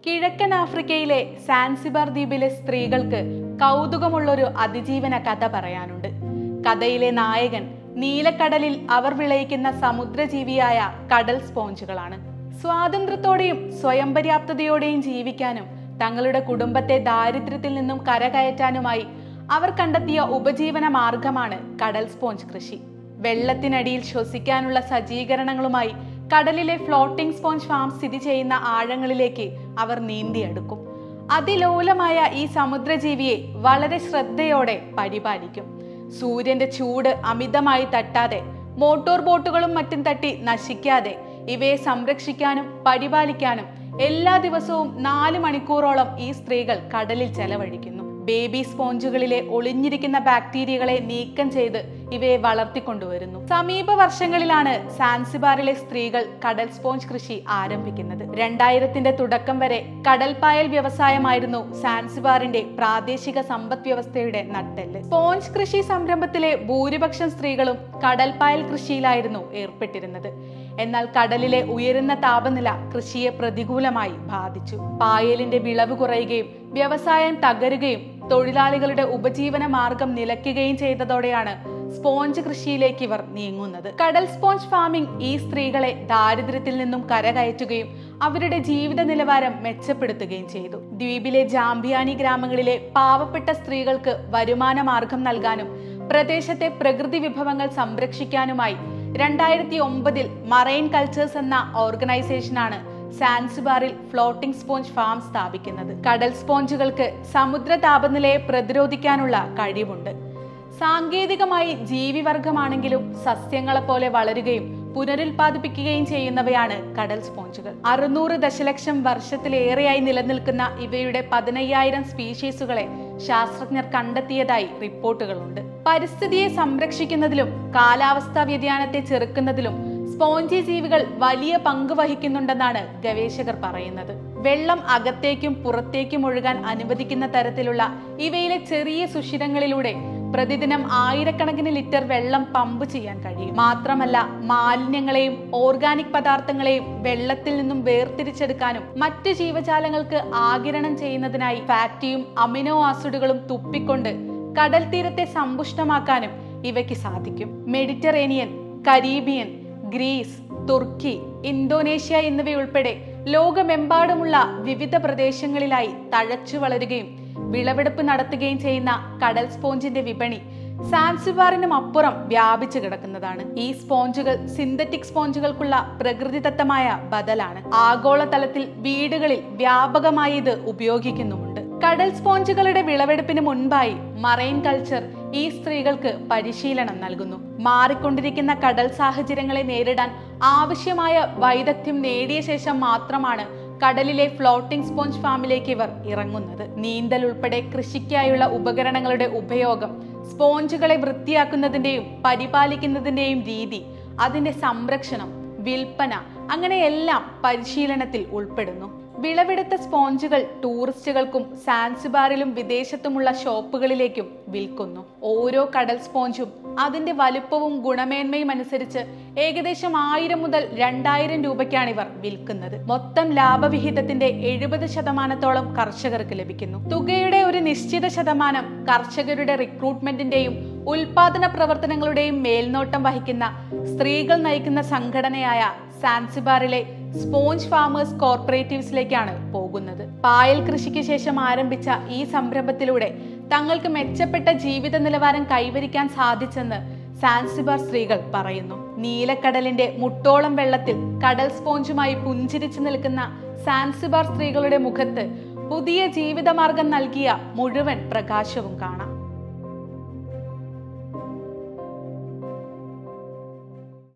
കിഴക്കൻ ആഫ്രിക്കയിലെ സാൻസിബാർ ദ്വീപിലെ സ്ത്രീകൾക്ക് കൗതുകമുള്ളൊരു അതിജീവന കഥ പറയാനുണ്ട് കഥയിലെ നായകൻ നീലക്കടലിൽ അവർ വിളയിക്കുന്ന സമുദ്രജീവിയായ കടൽ സ്പോഞ്ചുകളാണ് സ്വാതന്ത്ര്യത്തോടെയും സ്വയം പര്യാപ്തതയോടെയും ജീവിക്കാനും തങ്ങളുടെ കുടുംബത്തെ ദാരിദ്ര്യത്തിൽ നിന്നും കരകയറ്റാനുമായി അവർ കണ്ടെത്തിയ ഉപജീവന മാർഗമാണ് കടൽ സ്പോഞ്ച് കൃഷി വെള്ളത്തിനടിയിൽ ശ്വസിക്കാനുള്ള സജ്ജീകരണങ്ങളുമായി കടലിലെ ഫ്ലോട്ടിംഗ് സ്പോഞ്ച് ഫാം സ്ഥിതി ചെയ്യുന്ന ആഴങ്ങളിലേക്ക് അവർ നീന്തിയെടുക്കും അതിലോലമായ ഈ സമുദ്രജീവിയെ വളരെ ശ്രദ്ധയോടെ പരിപാലിക്കും സൂര്യന്റെ ചൂട് അമിതമായി തട്ടാതെ മോട്ടോർ ബോട്ടുകളും മറ്റും തട്ടി നശിക്കാതെ ഇവയെ സംരക്ഷിക്കാനും പരിപാലിക്കാനും എല്ലാ ദിവസവും നാല് മണിക്കൂറോളം ഈ സ്ത്രീകൾ കടലിൽ ചെലവഴിക്കുന്നു ബേബി സ്പോഞ്ചുകളിലെ ഒളിഞ്ഞിരിക്കുന്ന ബാക്ടീരിയകളെ നീക്കം ചെയ്ത് ഇവയെ വളർത്തിക്കൊണ്ടുവരുന്നു സമീപ വർഷങ്ങളിലാണ് സാൻസിബാറിലെ സ്ത്രീകൾ കടൽ സ്പോഞ്ച് കൃഷി ആരംഭിക്കുന്നത് രണ്ടായിരത്തിന്റെ തുടക്കം വരെ കടൽപ്പായൽ വ്യവസായമായിരുന്നു സാൻസിബാറിന്റെ പ്രാദേശിക സമ്പദ് വ്യവസ്ഥയുടെ നട്ടെല്ല് സ്പോഞ്ച് കൃഷി സംരംഭത്തിലെ ഭൂരിപക്ഷം സ്ത്രീകളും കടൽപ്പായൽ കൃഷിയിലായിരുന്നു ഏർപ്പെട്ടിരുന്നത് എന്നാൽ കടലിലെ ഉയരുന്ന താപനില കൃഷിയെ പ്രതികൂലമായി ബാധിച്ചു പായലിന്റെ വിളവ് കുറയുകയും വ്യവസായം തകരുകയും തൊഴിലാളികളുടെ ഉപജീവന മാർഗം നിലയ്ക്കുകയും ചെയ്തതോടെയാണ് സ്പോഞ്ച് കൃഷിയിലേക്ക് ഇവർ നീങ്ങുന്നത് കടൽ സ്പോഞ്ച് ഫാമിംഗ് ഈ സ്ത്രീകളെ ദാരിദ്ര്യത്തിൽ നിന്നും കരകയറ്റുകയും അവരുടെ ജീവിത നിലവാരം മെച്ചപ്പെടുത്തുകയും ചെയ്തു ദ്വീപിലെ ജാംബിയാനി ഗ്രാമങ്ങളിലെ പാവപ്പെട്ട സ്ത്രീകൾക്ക് വരുമാന മാർഗം നൽകാനും പ്രദേശത്തെ പ്രകൃതി വിഭവങ്ങൾ സംരക്ഷിക്കാനുമായി രണ്ടായിരത്തി ഒമ്പതിൽ മറൈൻ കൾച്ചേഴ്സ് എന്ന ഓർഗനൈസേഷനാണ് സാൻസിബാറിൽ ഫ്ലോട്ടിംഗ് സ്പോഞ്ച് ഫാം സ്ഥാപിക്കുന്നത് കടൽ സ്പോഞ്ചുകൾക്ക് സമുദ്ര താപനിലയെ പ്രതിരോധിക്കാനുള്ള കഴിവുണ്ട് സാങ്കേതികമായി ജീവിവർഗമാണെങ്കിലും സസ്യങ്ങളെ പോലെ വളരുകയും പുനരുൽപാദിപ്പിക്കുകയും ചെയ്യുന്നവയാണ് കടൽ സ്പോഞ്ചുകൾ അറുന്നൂറ് ദശലക്ഷം വർഷത്തിലേറെയായി നിലനിൽക്കുന്ന ഇവയുടെ പതിനയ്യായിരം സ്പീഷീസുകളെ ശാസ്ത്രജ്ഞർ കണ്ടെത്തിയതായി റിപ്പോർട്ടുകളുണ്ട് പരിസ്ഥിതിയെ സംരക്ഷിക്കുന്നതിലും കാലാവസ്ഥാ വ്യതിയാനത്തെ ചെറുക്കുന്നതിലും സ്പോഞ്ചി ജീവികൾ വലിയ പങ്ക് വഹിക്കുന്നുണ്ടെന്നാണ് ഗവേഷകർ പറയുന്നത് വെള്ളം അകത്തേക്കും പുറത്തേക്കും ഒഴുകാൻ അനുവദിക്കുന്ന തരത്തിലുള്ള ഇവയിലെ ചെറിയ സുഷിരങ്ങളിലൂടെ പ്രതിദിനം ആയിരക്കണക്കിന് ലിറ്റർ വെള്ളം പമ്പ് ചെയ്യാൻ കഴിയും മാത്രമല്ല മാലിന്യങ്ങളെയും ഓർഗാനിക് പദാർത്ഥങ്ങളെയും വെള്ളത്തിൽ നിന്നും വേർതിരിച്ചെടുക്കാനും മറ്റ് ജീവജാലങ്ങൾക്ക് ആകിരണം ചെയ്യുന്നതിനായി ഫാറ്റിയും അമിനോ ആസിഡുകളും തുപ്പിക്കൊണ്ട് കടൽ തീരത്തെ സമ്പുഷ്ടമാക്കാനും ഇവയ്ക്ക് സാധിക്കും മെഡിറ്ററേനിയൻ കരീബിയൻ ഗ്രീസ് തുർക്കി ഇന്തോനേഷ്യ എന്നിവയുൾപ്പെടെ ലോകമെമ്പാടുമുള്ള വിവിധ പ്രദേശങ്ങളിലായി തഴച്ചു വളരുകയും വിളവെടുപ്പ് നടത്തുകയും ചെയ്യുന്ന കടൽ സ്പോഞ്ചിന്റെ വിപണി സാൻസിബാറിനും അപ്പുറം വ്യാപിച്ചു കിടക്കുന്നതാണ് ഈ സ്പോഞ്ചുകൾ സിന്തറ്റിക് സ്പോഞ്ചുകൾക്കുള്ള പ്രകൃതിദത്തമായ ബദലാണ് ആഗോളതലത്തിൽ വീടുകളിൽ വ്യാപകമായി ഇത് ഉപയോഗിക്കുന്നുമുണ്ട് കടൽ സ്പോഞ്ചുകളുടെ വിളവെടുപ്പിന് മുൻപായി മറൈൻ കൾച്ചർ ഈ സ്ത്രീകൾക്ക് പരിശീലനം നൽകുന്നു മാറിക്കൊണ്ടിരിക്കുന്ന കടൽ സാഹചര്യങ്ങളെ നേരിടാൻ ആവശ്യമായ വൈദഗ്ധ്യം നേടിയ ശേഷം മാത്രമാണ് കടലിലെ ഫ്ലോട്ടിംഗ് സ്പോഞ്ച് ഫാമിലേക്ക് ഇവർ ഇറങ്ങുന്നത് നീന്തൽ ഉൾപ്പെടെ കൃഷിക്കായുള്ള ഉപകരണങ്ങളുടെ ഉപയോഗം സ്പോഞ്ചുകളെ വൃത്തിയാക്കുന്നതിന്റെയും പരിപാലിക്കുന്നതിന്റെയും രീതി അതിന്റെ സംരക്ഷണം വിൽപ്പന അങ്ങനെയെല്ലാം പരിശീലനത്തിൽ ഉൾപ്പെടുന്നു വിളവെടുത്ത സ്പോഞ്ചുകൾ ടൂറിസ്റ്റുകൾക്കും സാൻസിബാറിലും വിദേശത്തുമുള്ള ഷോപ്പുകളിലേക്കും വിൽക്കുന്നു ഓരോ കടൽ സ്പോഞ്ചും അതിന്റെ വലുപ്പവും ഗുണമേന്മയും അനുസരിച്ച് ഏകദേശം ആയിരം മുതൽ രണ്ടായിരം രൂപയ്ക്കാണ് ഇവർ വിൽക്കുന്നത് മൊത്തം ലാഭവിഹിതത്തിന്റെ എഴുപത് ശതമാനത്തോളം കർഷകർക്ക് ലഭിക്കുന്നു തുകയുടെ ഒരു നിശ്ചിത ശതമാനം കർഷകരുടെ റിക്രൂട്ട്മെന്റിന്റെയും ഉൽപാദന പ്രവർത്തനങ്ങളുടെയും മേൽനോട്ടം വഹിക്കുന്ന സ്ത്രീകൾ നയിക്കുന്ന സംഘടനയായ സാൻസിബാറിലെ സ്പോഞ്ച് ഫാമേഴ്സ് കോർപ്പറേറ്റീവ്സിലേക്കാണ് പോകുന്നത് പായൽ കൃഷിക്ക് ശേഷം ആരംഭിച്ച ഈ സംരംഭത്തിലൂടെ തങ്ങൾക്ക് മെച്ചപ്പെട്ട ജീവിത നിലവാരം കൈവരിക്കാൻ സാധിച്ചെന്ന് സാൻസിബാർ സ്ത്രീകൾ പറയുന്നു നീലക്കടലിന്റെ മുട്ടോളം വെള്ളത്തിൽ കടൽ സ്പോഞ്ചുമായി പുഞ്ചിരിച്ചു നിൽക്കുന്ന സാൻസിബാർ സ്ത്രീകളുടെ മുഖത്ത് പുതിയ ജീവിതമാർഗം നൽകിയ മുഴുവൻ പ്രകാശവും കാണാം